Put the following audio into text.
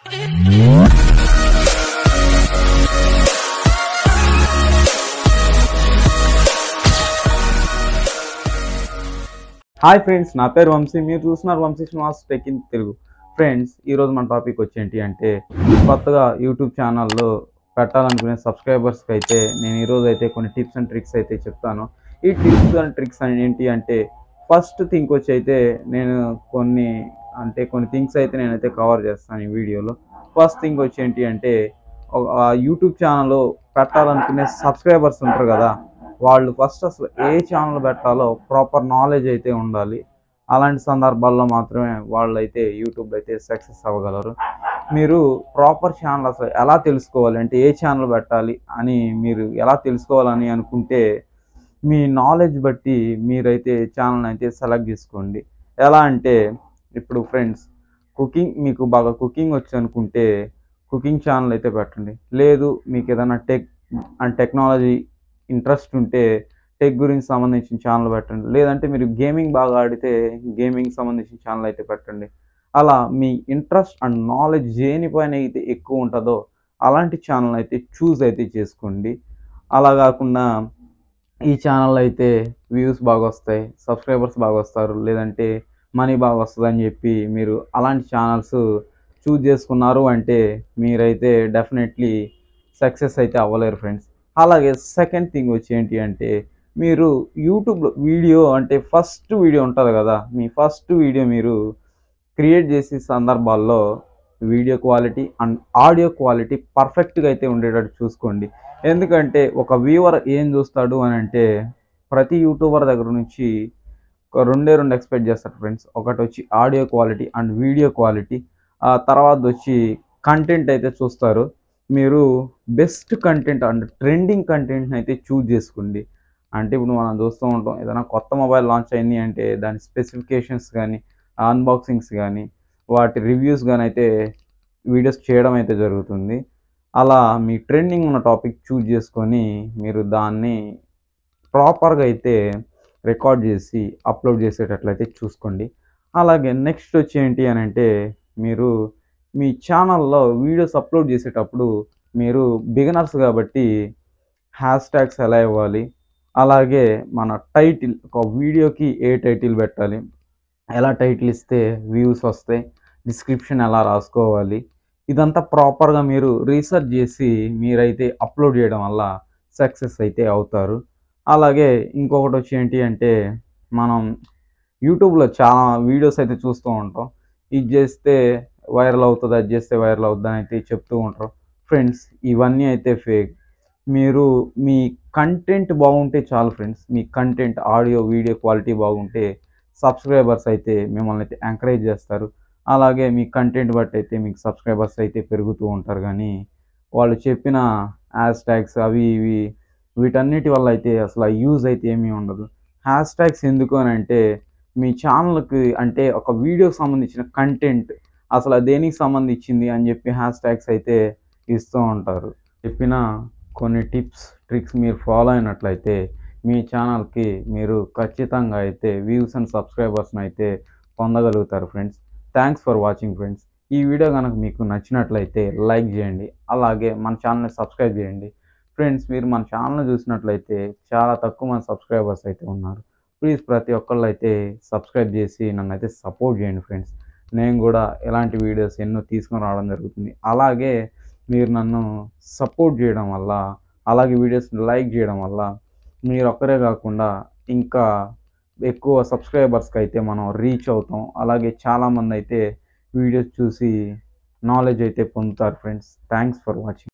hi friends నా పేరు వంశీ మీరు చూస్తున్నారు Vamsi Srinivas tech in Telugu friends ఈరోజు మన టాపిక్ వచ్చేంటి అంటే కొత్తగా యూట్యూబ్ ఛానల్లో పెట్టాలనుకునే సబ్స్క్రైబర్స్కి అయితే నేను ఈరోజు అయితే కొన్ని టిప్స్ అండ్ ట్రిక్స్ అయితే చెప్తాను ఈ టిప్స్ అండ్ ట్రిక్స్ అని ఏంటి అంటే ఫస్ట్ థింక్ వచ్చి అయితే నేను కొన్ని అంటే కొన్ని థింగ్స్ అయితే నేనైతే కవర్ చేస్తాను ఈ వీడియోలో ఫస్ట్ థింగ్ వచ్చి ఏంటి అంటే ఒక- ఆ యూట్యూబ్ ఛానల్లో పెట్టాలనుకునే సబ్స్క్రైబర్స్ ఉంటారు కదా వాళ్ళు ఫస్ట్ అసలు ఏ ఛానల్ పెట్టాలో ప్రాపర్ నాలెడ్జ్ అయితే ఉండాలి అలాంటి సందర్భాల్లో మాత్రమే వాళ్ళు అయితే యూట్యూబ్ అయితే సక్సెస్ అవ్వగలరు మీరు ప్రాపర్ ఛానల్ అసలు ఎలా తెలుసుకోవాలి అంటే ఏ ఛానల్ పెట్టాలి అని మీరు ఎలా తెలుసుకోవాలని అనుకుంటే మీ నాలెడ్జ్ బట్టి మీరైతే ఛానల్ అయితే సెలెక్ట్ చేసుకోండి ఎలా అంటే ఇప్పుడు ఫ్రెండ్స్ కుకింగ్ మీకు బాగా కుకింగ్ వచ్చు అనుకుంటే కుకింగ్ ఛానల్ అయితే పెట్టండి లేదు మీకు ఏదైనా టెక్ అండ్ టెక్నాలజీ ఇంట్రెస్ట్ ఉంటే టెక్ గురించి సంబంధించిన ఛానల్ పెట్టండి లేదంటే మీరు గేమింగ్ బాగా ఆడితే గేమింగ్ సంబంధించిన ఛానల్ అయితే పెట్టండి అలా మీ ఇంట్రెస్ట్ అండ్ నాలెడ్జ్ దేనిపైన అయితే ఎక్కువ ఉంటుందో అలాంటి ఛానల్ అయితే చూస్ అయితే చేసుకోండి అలా కాకుండా ఈ ఛానల్ అయితే వ్యూస్ బాగా వస్తాయి సబ్స్క్రైబర్స్ బాగా వస్తారు లేదంటే మనీ బాగా వస్తుంది అని చెప్పి మీరు అలాంటి ఛానల్స్ చూజ్ చేసుకున్నారు అంటే మీరైతే డెఫినెట్లీ సక్సెస్ అయితే అవ్వలేరు ఫ్రెండ్స్ అలాగే సెకండ్ థింగ్ వచ్చి ఏంటి అంటే మీరు యూట్యూబ్లో వీడియో అంటే ఫస్ట్ వీడియో ఉంటుంది కదా మీ ఫస్ట్ వీడియో మీరు క్రియేట్ చేసే సందర్భాల్లో video quality and audio quality పర్ఫెక్ట్గా అయితే ఉండేటట్టు చూసుకోండి ఎందుకంటే ఒక వ్యూవర్ ఏం చూస్తాడు అని అంటే ప్రతి యూట్యూబర్ దగ్గర నుంచి ఒక రెండే రెండు ఎక్స్పెక్ట్ చేస్తారు ఫ్రెండ్స్ ఒకటి వచ్చి audio quality and video quality ఆ తర్వాత వచ్చి కంటెంట్ అయితే చూస్తారు మీరు బెస్ట్ కంటెంట్ అండ్ ట్రెండింగ్ కంటెంట్ని అయితే చూజ్ చేసుకోండి అంటే ఇప్పుడు మనం చూస్తూ ఉంటాం ఏదైనా కొత్త మొబైల్ లాంచ్ అయింది అంటే దాని స్పెసిఫికేషన్స్ కానీ అన్బాక్సింగ్స్ కానీ వాటి రివ్యూస్ కానీ అయితే వీడియోస్ చేయడం అయితే జరుగుతుంది అలా మీ ట్రెండింగ్ ఉన్న టాపిక్ చూజ్ చేసుకొని మీరు దాన్ని ప్రాపర్గా అయితే రికార్డ్ చేసి అప్లోడ్ చేసేటట్లయితే చూసుకోండి అలాగే నెక్స్ట్ వచ్చి ఏంటి అని అంటే మీరు మీ ఛానల్లో వీడియోస్ అప్లోడ్ చేసేటప్పుడు మీరు బిగినర్స్ కాబట్టి హ్యాష్ ట్యాగ్స్ ఎలా ఇవ్వాలి అలాగే మన టైటిల్ ఒక వీడియోకి ఏ టైటిల్ పెట్టాలి ఎలా టైటిల్ ఇస్తే వ్యూస్ వస్తాయి డిస్క్రిప్షన్ ఎలా రాసుకోవాలి ఇదంతా ప్రాపర్గా మీరు రీసెర్చ్ చేసి మీరైతే అప్లోడ్ చేయడం వల్ల సక్సెస్ అయితే అవుతారు అలాగే ఇంకొకటి వచ్చి ఏంటి అంటే మనం యూట్యూబ్లో చాలా వీడియోస్ అయితే చూస్తూ ఉంటాం ఇది చేస్తే వైరల్ అవుతుంది అది చేస్తే వైరల్ అవుతుంది అని అయితే చెప్తూ ఉంటారు ఫ్రెండ్స్ ఇవన్నీ అయితే ఫేక్ మీరు మీ కంటెంట్ బాగుంటే చాలు ఫ్రెండ్స్ మీ కంటెంట్ ఆడియో వీడియో క్వాలిటీ బాగుంటే సబ్స్క్రైబర్స్ అయితే మిమ్మల్ని అయితే ఎంకరేజ్ చేస్తారు అలాగే మీ కంటెంట్ బట్టి అయితే మీకు సబ్స్క్రైబర్స్ అయితే పెరుగుతూ ఉంటారు కానీ వాళ్ళు చెప్పిన హ్యాష్ ట్యాగ్స్ అవి ఇవి వీటన్నిటి వల్ల అయితే అసలు యూజ్ అయితే ఏమీ ఉండదు హ్యాష్ ట్యాగ్స్ ఎందుకు అని అంటే మీ ఛానల్కి అంటే ఒక వీడియోకి సంబంధించిన కంటెంట్ అసలు అది దేనికి సంబంధించింది అని చెప్పి హ్యాష్ ట్యాగ్స్ అయితే ఇస్తూ ఉంటారు చెప్పిన కొన్ని టిప్స్ ట్రిక్స్ మీరు ఫాలో అయినట్లయితే మీ ఛానల్కి మీరు ఖచ్చితంగా అయితే వ్యూస్ అండ్ సబ్స్క్రైబర్స్ని అయితే పొందగలుగుతారు friends thanks for watching friends ఈ వీడియో కనుక మీకు నచ్చినట్లయితే లైక్ చేయండి అలాగే మన ఛానల్ని సబ్స్క్రైబ్ చేయండి ఫ్రెండ్స్ మీరు మన ఛానల్ చూసినట్లయితే చాలా తక్కువ మంది సబ్స్క్రైబర్స్ అయితే ఉన్నారు ప్లీజ్ ప్రతి ఒక్కళ్ళు అయితే సబ్స్క్రైబ్ చేసి నన్ను అయితే సపోర్ట్ చేయండి ఫ్రెండ్స్ నేను కూడా ఎలాంటి వీడియోస్ ఎన్నో తీసుకొని రావడం జరుగుతుంది అలాగే మీరు నన్ను సపోర్ట్ చేయడం వల్ల అలాగే వీడియోస్ని లైక్ చేయడం వల్ల మీరు ఒక్కరే కాకుండా ఇంకా ఎక్కువ సబ్స్క్రైబర్స్కి అయితే మనం రీచ్ అవుతాం అలాగే చాలామంది అయితే వీడియోస్ చూసి నాలెడ్జ్ అయితే పొందుతారు ఫ్రెండ్స్ థ్యాంక్స్ ఫర్ వాచింగ్